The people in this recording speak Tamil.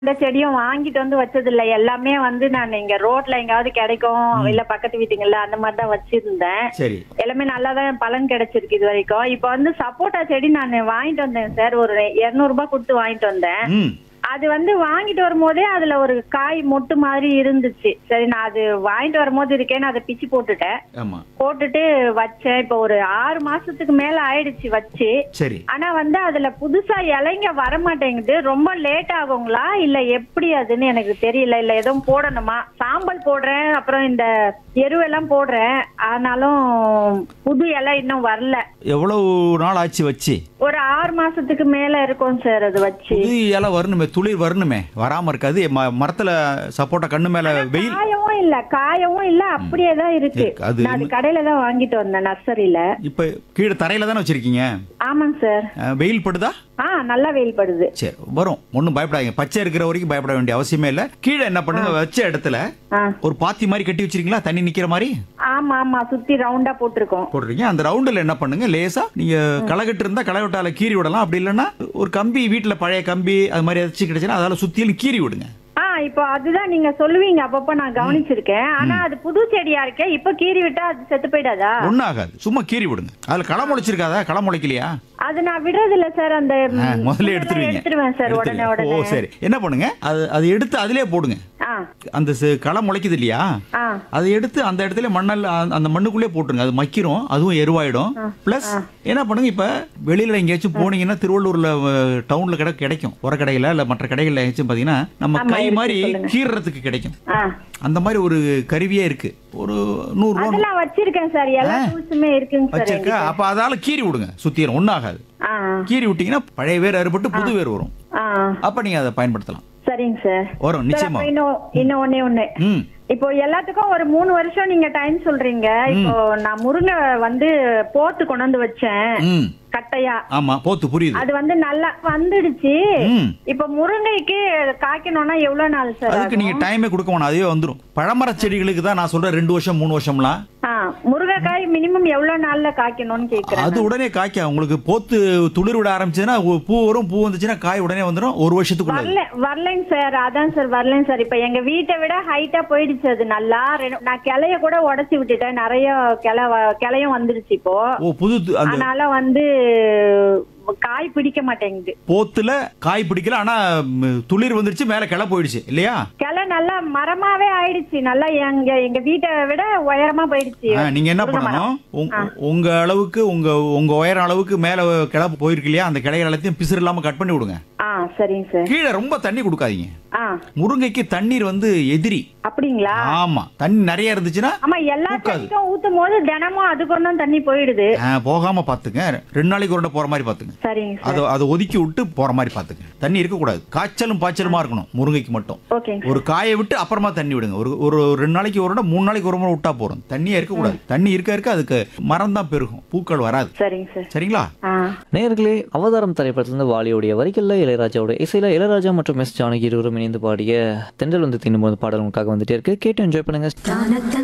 இந்த செடியும் வாங்கிட்டு வந்து வச்சது இல்ல எல்லாமே வந்து நான் இங்க ரோட்ல எங்காவது கிடைக்கும் இல்ல பக்கத்து வீட்டுங்கள்ல அந்த மாதிரி தான் வச்சிருந்தேன் சரி எல்லாமே நல்லா தான் பலன் கிடைச்சிருக்கு இது வரைக்கும் இப்போ வந்து சப்போட்டா செடி நான் வாங்கிட்டு வந்தேன் சார் ஒரு 200 ரூபாய் கொடுத்து வாங்கிட்டு வந்தேன் ம் அது வந்து வாங்கிட்டு வரும்போதே அதுல ஒரு காய் மொட்டு மாதிரி இருந்துச்சு சரி நான் அது வாங்கிட்டு வரும்போது இருக்கேன்னு அதை பிச்சு போட்டுட்டேன் ஆமா போட்டுட்டு வச்சேன் இப்போ ஒரு ஆறு மாசத்துக்கு மேல ஆயிடுச்சு வச்சு சரி ஆனா வந்து அதுல புதுசா இலைங்க வர மாட்டேங்குது ரொம்ப லேட் ஆகுங்களா இல்ல எப்படி அதுன்னு எனக்கு தெரியல இல்ல எதுவும் போடணுமா சாம்பல் போடுறேன் அப்புறம் இந்த எருவெல்லாம் போடுறேன் ஆனாலும் புது இலை இன்னும் வரல எவ்வளவு நாள் ஆச்சு வச்சு ஒரு ஆறு மாசத்துக்கு மேல இருக்கும் சார் அது வச்சு புது இலை வரணுமே துளிர் வரணுமே வராம இருக்காது ம- மரத்துல சப்போட்டா கண்ணு மேல வெயில் காயவும் இல்ல காயவும் இல்ல அப்படியே தான் இருக்கு இருக்கு. அது நான் அது கடையில தான் வாங்கிட்டு வந்தேன் நர்சரியில இப்ப கீழே தரையில தானே வச்சிருக்கீங்க ஆமாங்க சார் அஹ், வெயில் படுதா ஆ நல்லா வெயில் படுது சரி வரும் ஒன்றும் பயப்படாதீங்க பச்சை இருக்கிற வரைக்கும் பயப்பட வேண்டிய அவசியமே இல்லை கீழே என்ன பண்ணுங்க வச்ச இடத்துல ஆ ஒரு பாத்தி மாதிரி கட்டி வச்சிருக்கீங்களா தண்ணி நிக்கிற மாதிரி ஆமா ஆமா சுத்தி ரவுண்டா போட்டிருக்கோம் போடுறீங்க அந்த ரவுண்டில் என்ன பண்ணுங்க லேசா நீங்க களைகட்டு இருந்தா களைவட்டால கீறி விடலாம் அப்படி இல்லைன்னா ஒரு கம்பி வீட்டுல பழைய கம்பி அது மாதிரி ஏதாச்சும் கிடைச்சுன்னா அதால சுத்திலும் கீறி விடுங்க ஆ இப்போ அதுதான் நீங்க சொல்லுவீங்க அப்பப்ப நான் கவனிச்சிருக்கேன் ஆனா அது புது செடியா இருக்கே இப்ப கீறி விட்டா அது செத்து போயிடாதா ஒன்றும் ஆகாது சும்மா கீறி விடுங்க அதுல களை முளைச்சிருக்காதா களை முளைக்கலையா அது நான் விடுறது இல்ல சார் அந்த ஆ, முதல்ல எடுத்துருவீங்க எடுத்துருவேன் சார் உடனே எடுத்துருவீங்க. ஓ உடனே சரி என்ன பண்ணுங்க அது அது எடுத்து அதிலே போடுங்க ஆ அந்த ச- களை முளைக்குது இல்லையா ஆ அதை எடுத்து அந்த இடத்துல மண்ணல் அந்த- அந்த மண்ணுக்குள்ளே போட்டுருங்க அது மக்கிரும் அதுவும் எருவாயிடும் பிளஸ் என்ன பண்ணுங்க இப்ப வெளியில எங்கேயாச்சும் போனீங்கன்னா திருவள்ளூர்ல அஹ், டவுன்ல கடை கிடைக்கும் உரக்கடையில இல்ல மற்ற கடைகள்ல எங்கேயாச்சும் பாத்தீங்கன்னா நம்ம கை மாதிரி கீறுறதுக்கு கிடைக்கும் ஆ அந்த மாதிரி ஒரு கருவியே இருக்கு ஒரு நூறு ரூபா அதெல்லாம் வச்சிருக்கேன் சார் எல்லா டூல்ஸுமே இருக்குங்க சார் வச்சிருக்க அப்ப அதால கீறி விடுங்க சுத்திரும் ஒன்றும் ஆகாது ஆ கீறி விட்டீங்கன்னா பழைய வேர் அறுபட்டு புது வேர் வரும் ஆ அப்ப நீங்க அதை பயன்படுத்தலாம் சரிங்க சார் வரும் சார் நிச்சயமா அப்ப இன்னும் இன்னும் ஒண்ணே ஒண்ணு ம் இப்போ எல்லாத்துக்கும் ஒரு மூணு வருஷம் நீங்க டைம் சொல்றீங்க இப்போ நான் முருங்கை வந்து போத்து கொண்டு வந்து வச்சேன் ம் கட்டையா ஆமா போத்து புரியுது அது வந்து நல்லா வந்துடுச்சு ம் இப்ப முருங்கைக்கு காய்க்கணும்னா எவ்வளவு நாள் சார் அதுக்கு நீங்க டைமே கொடுக்க வேணாம் அதுவே வந்துரும் பழமர செடிகளுக்கு தான் நான் சொல்றேன் ரெண்டு வருஷம் மூணு வருஷம்லாம் ஆ முருங்கைக்காய் மினிமம் எவ்வளவு நாள்ல காய்க்கணும்னு கேக்குறேன் அது உடனே காய்க்க உங்களுக்கு போத்து துளிர் விட ஆரம்பிச்சதுன்னா ஒ- பூ வரும் பூ வந்துச்சுன்னா காய் உடனே வந்துடும் ஒரு வருஷத்துக்குள்ள வரல வரலைங்க சார் அதான் சார் வரலைங்க சார் இப்ப எங்க வீட்டை விட ஹைட்டா போயிடுச்சு அது நல்லா ரெண்டு- நான் கிளைய கூட உடைச்சு விட்டுட்டேன் நிறைய கிளை வ- கிளையும் வந்துடுச்சு இப்போ ஓ புது து- அந்த அதனால வந்து காய் பிடிக்க மாட்டேங்குது போத்துல காய் பிடிக்கல ஆனா ம், துளிர் வந்துருச்சு மேல கிளை போயிடுச்சு இல்லையா கிளை நல்லா மரமாவே ஆயிடுச்சு நல்லா எங்க எங்க வீட்டை விட உயரமா போயிடுச்சு ஆ, நீங்க என்ன முருங்கை மரம். பண்ணணும் உங்க- உங்க அளவுக்கு உங்க உங்க உயரம் அளவுக்கு மேல கிளை போயிருக்கு இல்லையா அந்த கிளைகள் எல்லாத்தையும் பிசுறு இல்லாம கட் பண்ணி விடுங்க ஆ சரிங்க சார் கீழே ரொம்ப தண்ணி கொடுக்காதீங்க ஆ முருங்கைக்கு தண்ணீர் வந்து எதிரி அப்படிங்களா ஆமா தண்ணி நிறைய இருந்துச்சுன்னா ஆமா எல்லா பூக்காது. செடிக்கும் ஊத்தும் போது தினமும் அதுக்கு தான் தண்ணி போயிடுது ஆ, போகாம பாத்துங்க ரெண்டு நாளைக்கு ஒரு போற மாதிரி பாத்துங்க சரிங்க சார் அதை அதை ஒதுக்கி விட்டு போற மாதிரி பாத்துங்க தண்ணி இருக்கக்கூடாது காய்ச்சலும் பாய்ச்சலுமா இருக்கணும் முருங்கைக்கு மட்டும் ஓகேங்க ஒரு காயை விட்டு அப்புறமா தண்ணி விடுங்க ஒரு ஒரு ரெண்டு நாளைக்கு ஒரு இடம் மூணு நாளைக்கு ஒரு முறை விட்டா போறோம் தண்ணியே இருக்கக்கூடாது தண்ணி இருக்க இருக்க அதுக்கு மரம் தான் பெருகும் பூக்கள் வராது சரிங்க சார் சரிங்களா ஆ நேயர்களே அவதாரம் திரைப்படத்திலிருந்து வாலியோடைய வரிகளில் இளையராஜாவோட இசையில இளையராஜா மற்றும் எஸ் ஜானகி இருவரும் இணைந்து பாடிய தென்றல் வந்து தின்னும்போது பாடல் உங்களுக்காக வந்துட்டே இருக்கு கேட்டு என்ஜாய் பண்ணுங்க